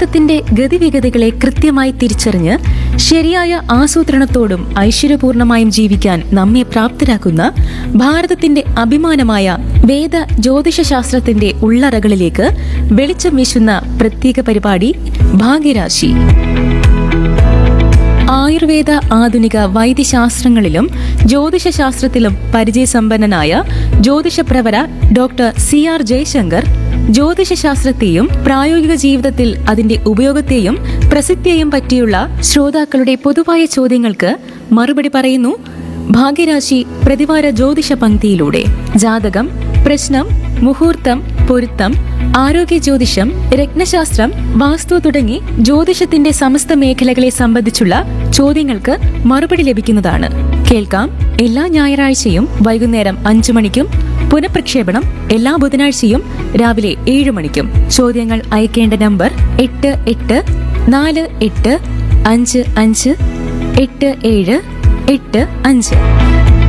ജീവിതത്തിന്റെ ഗതിവിഗതികളെ കൃത്യമായി തിരിച്ചറിഞ്ഞ് ശരിയായ ആസൂത്രണത്തോടും ഐശ്വര്യപൂർണമായും ജീവിക്കാൻ നമ്മെ പ്രാപ്തരാക്കുന്ന ഭാരതത്തിന്റെ അഭിമാനമായ വേദ ജ്യോതിഷശാസ്ത്രത്തിന്റെ ഉള്ളറകളിലേക്ക് വെളിച്ചം വീശുന്ന പ്രത്യേക പരിപാടി ഭാഗ്യരാശി ആയുർവേദ ആധുനിക വൈദ്യശാസ്ത്രങ്ങളിലും ജ്യോതിഷശാസ്ത്രത്തിലും പരിചയസമ്പന്നനായ ജ്യോതിഷപ്രവര ഡോക്ടർ സി ആർ ജയശങ്കർ ജ്യോതിഷശാസ്ത്രത്തെയും പ്രായോഗിക ജീവിതത്തിൽ അതിന്റെ ഉപയോഗത്തെയും പ്രസിദ്ധിയെയും പറ്റിയുള്ള ശ്രോതാക്കളുടെ പൊതുവായ ചോദ്യങ്ങൾക്ക് മറുപടി പറയുന്നു ഭാഗ്യരാശി പ്രതിവാര ജ്യോതിഷ പങ്ക്തിയിലൂടെ ജാതകം പ്രശ്നം മുഹൂർത്തം പൊരുത്തം ആരോഗ്യ ജ്യോതിഷം രത്നശാസ്ത്രം വാസ്തു തുടങ്ങി ജ്യോതിഷത്തിന്റെ സമസ്ത മേഖലകളെ സംബന്ധിച്ചുള്ള ചോദ്യങ്ങൾക്ക് മറുപടി ലഭിക്കുന്നതാണ് കേൾക്കാം എല്ലാ ഞായറാഴ്ചയും വൈകുന്നേരം അഞ്ചു മണിക്കും പുനഃപ്രക്ഷേപണം എല്ലാ ബുധനാഴ്ചയും രാവിലെ ഏഴ് മണിക്കും ചോദ്യങ്ങൾ അയക്കേണ്ട നമ്പർ എട്ട് എട്ട് നാല് എട്ട് അഞ്ച് അഞ്ച് എട്ട് ഏഴ് എട്ട് അഞ്ച്